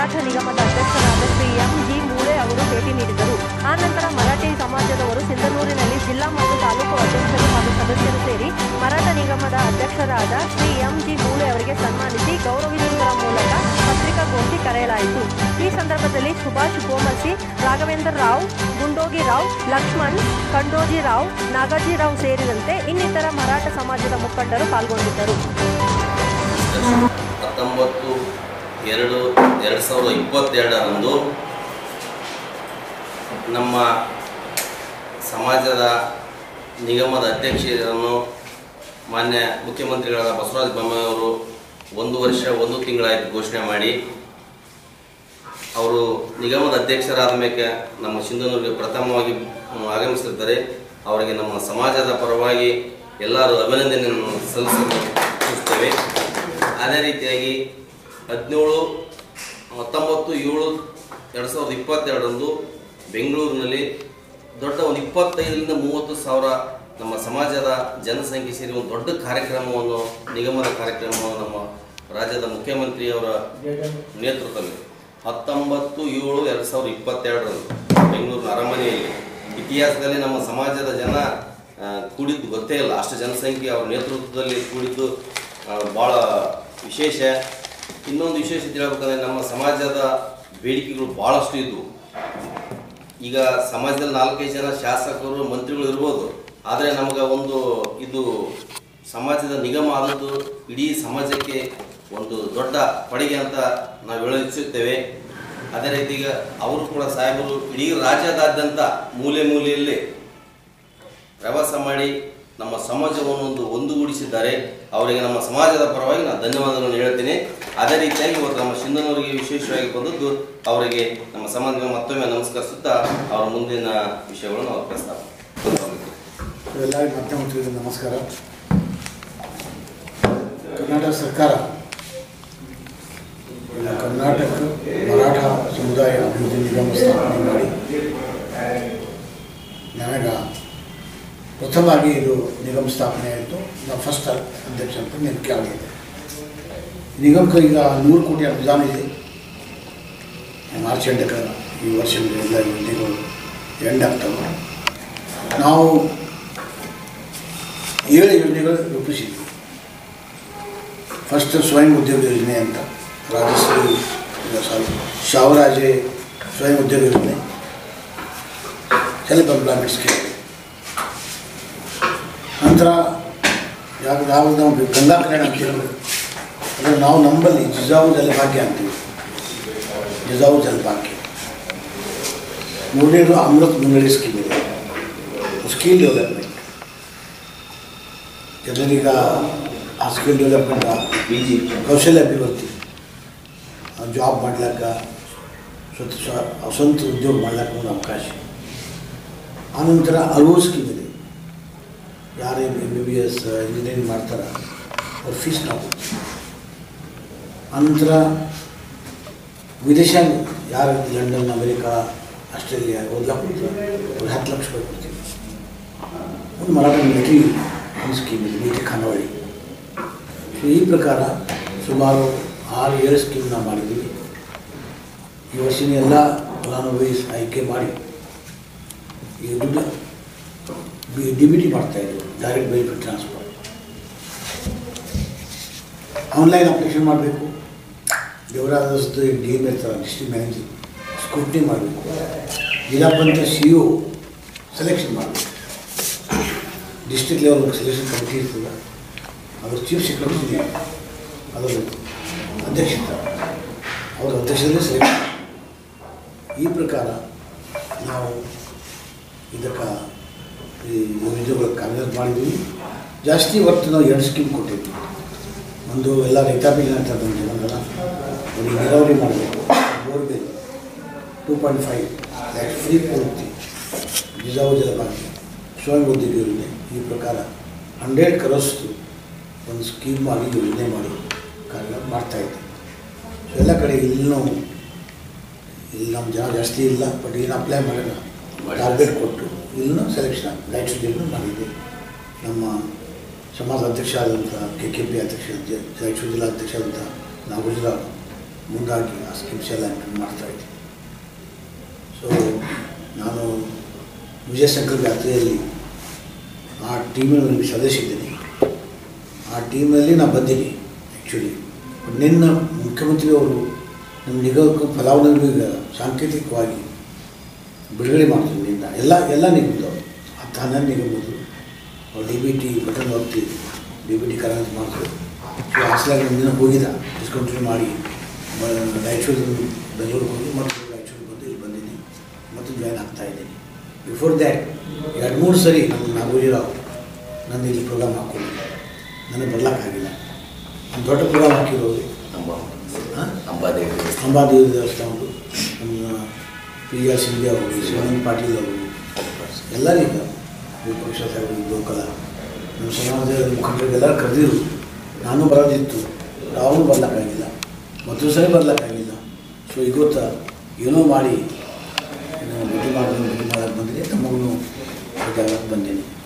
ಮರಾಠ ನಿಗಮದ ಅಧ್ಯಕ್ಷರಾದ Shri M G ಮೂಳೆ ಅವರು ಭೇಟಿ ನೀಡಿದರು ಆನಂತರ ಮರಾಠಿ ಸಮಾಜದವರು ಸಿಂಧನೂರಿನಲ್ಲಿ ಜಿಲ್ಲಾ ಮತ್ತು ತಾಲೂಕು ಅಧ್ಯಕ್ಷರು ಹಾಗೂ ಸದಸ್ಯರು ಸೇರಿ ಮರಾಠ ನಿಗಮದ ಅಧ್ಯಕ್ಷರಾದ ಶ್ರೀ ಎಂ ಜಿ ಮೂಳೆ ಅವರಿಗೆ ಸನ್ಮಾನಿಸಿ ಗೌರವಿಸುವುದರ ಮೂಲಕ ಪತ್ರಿಕಾಗೋಷ್ಠಿ ಕರೆಯಲಾಯಿತು ಈ ಸಂದರ್ಭದಲ್ಲಿ ಸುಭಾಷ್ ಗೋಮಸಿ ರಾಘವೇಂದ್ರ ರಾವ್ ಗುಂಡೋಗಿ ರಾವ್ ಲಕ್ಷ್ಮಣ್ ಕಂಡೋಜಿ ರಾವ್ ನಾಗಾಜಿ ರಾವ್ ಸೇರಿದಂತೆ ಇನ್ನಿತರ ಮರಾಠ ಸಮಾಜದ ಮುಖಂಡರು ಪಾಲ್ಗೊಂಡಿದ್ದರು ಹತ್ತೊಂಬತ್ತು ಎರಡು ಎರಡು ಸಾವಿರದ ಇಪ್ಪತ್ತೆರಡರಂದು ನಮ್ಮ ಸಮಾಜದ ನಿಗಮದ ಅಧ್ಯಕ್ಷರನ್ನು ಮಾನ್ಯ ಮುಖ್ಯಮಂತ್ರಿಗಳಾದ ಬಸವರಾಜ ಬೊಮ್ಮಾಯಿಯವರು ಒಂದು ವರ್ಷ ಒಂದು ತಿಂಗಳಾಯಿತು ಘೋಷಣೆ ಮಾಡಿ ಅವರು ನಿಗಮದ ಅಧ್ಯಕ್ಷರಾದ ಮೇಲೆ ನಮ್ಮ ಸಿಂಧನೂರಿಗೆ ಪ್ರಥಮವಾಗಿ ಆಗಮಿಸಿರ್ತಾರೆ ಅವರಿಗೆ ನಮ್ಮ ಸಮಾಜದ ಪರವಾಗಿ ಎಲ್ಲರೂ ಅಭಿನಂದನೆಯನ್ನು ಸಲ್ಲಿಸಲು ಸಲ್ಲಿಸ್ತೇವೆ ಅದೇ ರೀತಿಯಾಗಿ ಹದಿನೇಳು ಹತ್ತೊಂಬತ್ತು ಏಳು ಎರಡು ಸಾವಿರದ ಇಪ್ಪತ್ತೆರಡರಂದು ಬೆಂಗಳೂರಿನಲ್ಲಿ ದೊಡ್ಡ ಒಂದು ಇಪ್ಪತ್ತೈದರಿಂದ ಮೂವತ್ತು ಸಾವಿರ ನಮ್ಮ ಸಮಾಜದ ಜನಸಂಖ್ಯೆ ಸೇರಿ ಒಂದು ದೊಡ್ಡ ಕಾರ್ಯಕ್ರಮವನ್ನು ನಿಗಮದ ಕಾರ್ಯಕ್ರಮವನ್ನು ನಮ್ಮ ರಾಜ್ಯದ ಮುಖ್ಯಮಂತ್ರಿಯವರ ನೇತೃತ್ವದಲ್ಲಿ ಹತ್ತೊಂಬತ್ತು ಏಳು ಎರಡು ಸಾವಿರದ ಇಪ್ಪತ್ತೆರಡರಂದು ಬೆಂಗಳೂರಿನ ಅರಮನೆಯಲ್ಲಿ ಇತಿಹಾಸದಲ್ಲಿ ನಮ್ಮ ಸಮಾಜದ ಜನ ಆ, ಕೂಡಿದ್ದು ಗೊತ್ತೇ ಇಲ್ಲ ಅಷ್ಟು ಜನಸಂಖ್ಯೆ ಅವ್ರ ನೇತೃತ್ವದಲ್ಲಿ ಕೂಡಿದ್ದು ಭಾಳ ವಿಶೇಷ ಇನ್ನೊಂದು ವಿಶೇಷತೆ ಹೇಳ್ಬೇಕಂದ್ರೆ ನಮ್ಮ ಸಮಾಜದ ಬೇಡಿಕೆಗಳು ಭಾಳಷ್ಟು ಇದ್ದವು ಈಗ ಸಮಾಜದಲ್ಲಿ ನಾಲ್ಕೈದು ಜನ ಶಾಸಕರು ಮಂತ್ರಿಗಳು ಇರ್ಬೋದು ಆದರೆ ನಮಗೆ ಒಂದು ಇದು ಸಮಾಜದ ನಿಗಮ ಆದದ್ದು ಇಡೀ ಸಮಾಜಕ್ಕೆ ಒಂದು ದೊಡ್ಡ ಕೊಡುಗೆ ಅಂತ ನಾವು ಹೇಳಲಿಚ್ಛುತ್ತೇವೆ ಅದೇ ರೀತಿ ಈಗ ಅವರು ಕೂಡ ಸಾಹೇಬರು ಇಡೀ ರಾಜ್ಯದಾದ್ಯಂತ ಮೂಲೆ ಮೂಲೆಯಲ್ಲಿ ಪ್ರವಾಸ ಮಾಡಿ ನಮ್ಮ ಸಮಾಜವನ್ನು ಒಂದು ಒಂದುಗೂಡಿಸಿದ್ದಾರೆ ಅವರಿಗೆ ನಮ್ಮ ಸಮಾಜದ ಪರವಾಗಿ ನಾನು ಧನ್ಯವಾದಗಳನ್ನು ಹೇಳ್ತೀನಿ ಅದೇ ರೀತಿಯಾಗಿ ಇವತ್ತು ನಮ್ಮ ಸಿಂಧನೂರಿಗೆ ವಿಶೇಷವಾಗಿ ಬಂದದ್ದು ಅವರಿಗೆ ನಮ್ಮ ಸಮಾಜ ಮತ್ತೊಮ್ಮೆ ನಮಸ್ಕರಿಸುತ್ತಾ ಅವರ ಮುಂದಿನ ವಿಷಯಗಳನ್ನು ಅವ್ರ ಪ್ರಸ್ತಾಪ ಎಲ್ಲರಿಗೂ ಮಾಧ್ಯಮಗಳಿಗೆ ನಮಸ್ಕಾರ ಕರ್ನಾಟಕ ಸರ್ಕಾರ ಈಗ ಕರ್ನಾಟಕ ಮರಾಠ ಸಮುದಾಯ ಅಭಿವೃದ್ಧಿ ನಿಗಮ ಸ್ಥಾಪನೆ ಮಾಡಿ ನನಗೆ ಪ್ರಥಮವಾಗಿ ಇದು ನಿಗಮ ಸ್ಥಾಪನೆ ಆಯಿತು ನಾವು ಫಸ್ಟ್ ಅಧ್ಯಕ್ಷ ಅಂತ ನೆನಪಿ ಆಗಿದೆ ನಿಗಮಕ್ಕೆ ಈಗ ನೂರು ಕೋಟಿ ಅನುದಾನ ಇದೆ ಮಾರ್ಚ್ ಎಂಟಕ್ಕೆ ಈ ವರ್ಷದ ಎಲ್ಲ ಯೋಜನೆಗಳು ಎಂಡ್ ಆಗ್ತವೆ ನಾವು ಏಳು ಯೋಜನೆಗಳು ರೂಪಿಸಿದ್ವಿ ಫಸ್ಟ್ ಸ್ವಯಂ ಉದ್ಯೋಗ ಯೋಜನೆ ಅಂತ ರಾಜಶ್ರೀ ಸಾರಿ ಶಾವರಾಜೆ ಸ್ವಯಂ ಉದ್ಯೋಗ ಯೋಜನೆ ಸೆಲ್ಫ್ ಎಂಪ್ಲಾಯ್ಮೆಂಟ್ ಸ್ಕೀಮ್ ನಂತರ ಯಾವ ಯಾವುದು ನಾವು ಗಂಗಾ ಕಲ್ಯಾಣ ಅಂತೀವಿ ಅಂದರೆ ನಾವು ನಂಬಲ್ಲಿ ಜಿಜಾವು ಜಲಭಾಗ್ಯ ಅಂತೀವಿ ಜಿಜಾವು ಜಲಭಾಗ್ಯ ಮೂರನೇದು ಅಮೃತ್ ಮುಂಗಡಿ ಸ್ಕೀಮ್ ಇದೆ ಸ್ಕಿಲ್ ಡೆವಲಪ್ಮೆಂಟ್ ಜನರೀಗ ಆ ಸ್ಕಿಲ್ ಡೆವಲಪ್ಮೆಂಟ್ ಬಿ ಜೆ ಕೌಶಲ್ಯ ಅಭಿವೃದ್ಧಿ ಜಾಬ್ ಮಾಡ್ಲಿಕ್ಕೆ ಸ್ವಂತ ಸ್ವ ಸ್ವಂತ ಉದ್ಯೋಗ ಮಾಡ್ಲಿಕ್ಕೆ ಒಂದು ಅವಕಾಶ ಆನಂತರ ಅರಿವು ಸ್ಕೀಮ್ ಇದೆ ಯಾರು M B B S engineering ಮಾಡ್ತಾರೆ ಅವ್ರ ಫೀಸ್ ನಾವು ಕೊಡ್ತೀವಿ ಆನಂತರ ವಿದೇಶ ಯಾರು ಲಂಡನ್ ಅಮೆರಿಕಾ ಆಸ್ಟ್ರೇಲಿಯಾ ಓದ್ಲಾಕ್ ಕೊಡ್ತಾರೆ ಅವ್ರಿಗೆ ಹತ್ತು ಲಕ್ಷ ರೂಪಾಯಿ ಕೊಡ್ತೀವಿ ಒಂದು ಮರಾಠ ಮಿಲಿಟರಿ ಒಂದು ಸ್ಕೀಮ್ ಇದೆ ಮಿಲಿಟರಿ ಖಾನಾವಳಿ ಸೊ ಈ ಪ್ರಕಾರ ಸುಮಾರು ಆರು ಏಳು ಸ್ಕೀಮ್ ನಾವು ಮಾಡಿದ್ದೀವಿ ಈ ವರ್ಷಿನ ಎಲ್ಲ ಫಲಾನುಭವಿ ಆಯ್ಕೆ ಮಾಡಿ ಈ ದುಡ್ಡು ಡಿ ಬಿ ಟಿ ಮಾಡ್ತಾಯಿದ್ರು direct benefit transfer online application ಮಾಡಬೇಕು ದೇವರಾಜದ್ದು ಡಿ ಎಮ್ ಇರ್ತಾರೆ ಡಿಸ್ಟ್ರಿಕ್ಟ್ ಮ್ಯಾನೇಜರ್ ಸ್ಕ್ರೂಟ್ನಿ ಮಾಡಬೇಕು ಜಿಲ್ಲಾ ಪಂಚಾಯತ್ ಸಿ ಒ ಸೆಲೆಕ್ಷನ್ ಮಾಡಬೇಕು ಡಿಸ್ಟ್ರಿಕ್ಟ್ ಲೆವೆಲ್ ಸೆಲೆಕ್ಷನ್ ಕಮಿಟಿ ಇರ್ತದೆ ಅದ್ರ ಚೀಫ್ ಸೆಕ್ರೆಟರಿ ಅದರ ಅಧ್ಯಕ್ಷತೆ ಅವ್ರ ಅಧ್ಯಕ್ಷರೇ ಸೆಲೆಕ್ಟ್ ಈ ಪ್ರಕಾರ ನಾವು ಇದಕ್ಕೆ ಈ ಯೋಜನೆಗಳ ಕಾಂಗ್ರೆಸ್ ಮಾಡಿದ್ವಿ ಜಾಸ್ತಿ ಒಟ್ಟು ನಾವು ಎರಡು ಸ್ಕೀಮ್ ಕೊಟ್ಟಿದ್ವಿ ಒಂದು ಎಲ್ಲ ರೈತಾಪಿ ಅಂತ ಬಂದಿರೋದಲ್ಲ ಅವ್ರಿಗೆ ನೀರಾವರಿ ಮಾಡಬೇಕು borewell two point five lakh free ಪೂರ್ತಿ ಜಿಜಾವು ಜಲಭಾಗ್ಯ ಸ್ವಯಂ ಉದ್ಯೋಗ ಯೋಜನೆ ಈ ಪ್ರಕಾರ ಹಂಡ್ರೆಡ್ ಕರೋಸ್ದು ಒಂದು ಸ್ಕೀಮ್ ಮಾಡಿ ಯೋಜನೆ ಮಾಡಿ ಕಾರ್ಯ ಮಾಡ್ತಾಯಿದ್ದೆ ಸೊ ಎಲ್ಲ ಕಡೆ ಇಲ್ಲೂ ಇಲ್ಲಿ ನಮ್ಮ ಜನ ಜಾಸ್ತಿ ಇಲ್ಲ ಬಟ್ ಏನು ಅಪ್ಲೈ ಮಾಡೋಣ ಟಾರ್ಗೆಟ್ ಕೊಟ್ಟು ಇಲ್ಲೂ ಸೆಲೆಕ್ಷನ್ ಲೈಟ್ ಶೆಡ್ಯೂಲ್ನು ಮಾಡಿದ್ದೆ ನಮ್ಮ ಸಮಾಜ ಅಧ್ಯಕ್ಷ ಆದಂಥ ಕೆ ಕೆ ಪಿ ಅಧ್ಯಕ್ಷ ಜ- ಜೈಸೂರು ಜಿಲ್ಲಾ ಅಧ್ಯಕ್ಷ ಆದಂಥ ನಾಗರಾಜರಾವ್ ಮುಂದಾಗಿ ಆ ಸ್ಕೀಮ್ಸ್ ಎಲ್ಲ ಇಂಪ್ಲಿಮೆಂಟ್ ಮಾಡ್ತಾ ಇದ್ದೀನಿ ಸೊ ನಾನು ವಿಜಯ ಸಂಕಲ್ಪ ಯಾತ್ರೆಯಲ್ಲಿ ಆ ಟೀಮಿನಲ್ಲಿ ಸದಸ್ಯ ಇದ್ದೀನಿ ಆ ಟೀಮಲ್ಲಿ ನಾನು ಬಂದೀನಿ ಆ್ಯಕ್ಚುಲಿ ನಿನ್ನ ಮುಖ್ಯಮಂತ್ರಿ ಅವರು ನಮ್ಮ ನಿಗಮಕ್ಕೆ ಫಲಾನುಭವಿಗೆ ಸಾಂಕೇತಿಕವಾಗಿ ಬಿಡುಗಡೆ ಮಾಡ್ತೀನಿ ನಿನ್ನ ಎಲ್ಲ ಎಲ್ಲ ನಿಗಮದವರು ಹತ್ತು ಹನ್ನೊಂದು ನಿಗಮದ್ದು ಅವ್ರು ಡಿ ಬಿ ಟಿ ಬಟನ್ ಒತ್ತಿ ಡಿ ಬಿ ಟಿ ಕರೆನ್ಸ್ ಮಾಡ್ತಾರೆ ಸೊ ಹಾಸ್ಲಾಗ ಒಂದಿನ ಹೋಗಿದ್ದ ಡಿಸ್ಕಂಟಿನ್ಯೂ ಮಾಡಿ ಮ- ರಾಯಚೂರು ಬೆಂಗಳೂರಿಗೆ ಹೋಗಿ ಮತ್ತು ರಾಯಚೂರಿಗೆ ಬಂದು ಇಲ್ಲಿ ಬಂದಿದ್ದೀನಿ ಮತ್ತು ಜಾಯ್ನ್ ಆಗ್ತಾ ಇದ್ದೀನಿ ಬಿಫೋರ್ ದ್ಯಾಟ್ ಎರಡು ಮೂರು ಸರಿ ನಮ್ಮ ನಾಗೋಜಿರಾವ್ ನನ್ನ ಇಲ್ಲಿ ಪ್ರೋಗ್ರಾಮ್ ಹಾಕ್ಕೊಂಡು ನನಗೆ ಬರ್ಲಿಕ್ಕಾಗಿಲ್ಲ ಒಂದು ದೊಡ್ಡ ಪ್ರೋಗ್ರಾಮ್ ಹಾಕಿರೋದು ಹಾಂ ಅಂಬಾದೇವಿ ಅಂಬಾದೇವಿ ದೇವಸ್ಥಾನದ್ದು ನಮ್ಮ ಪಿ ಆರ್ ಸಿಂಧೆ ಅವರು ಶಿವಾನಂದ ಪಾಟೀಲ್ ಅವರು ಎಲ್ಲರಿಗೂ ವಿಪಕ್ಷ ಸಾಹೇಬರು ಗೋಕಲ ನಮ್ಮ ಸಮಾಜದ ಮುಖಂಡರಿಗೆಲ್ಲ ಕರೆದಿರು ನಾನು ಬರೋದಿತ್ತು ಯಾವನು ಬರ್ಲಿಕ್ಕಾಗಿಲ್ಲ ಮತ್ತು ಸರಿ ಬರ್ಲಿಕ್ಕಾಗಿಲ್ಲ ಸೊ ಇವತ್ತು ಏನೋ ಮಾಡಿ ಭೇಟಿ ಮಾಡೋದು ಭೇಟಿ ಮಾಡೋಕ್ಕೆ ಬಂದರೆ ತಮ್ಮಗೂ ಭೇಟಿ ಆಗಕ್ಕೆ ಬಂದೀನಿ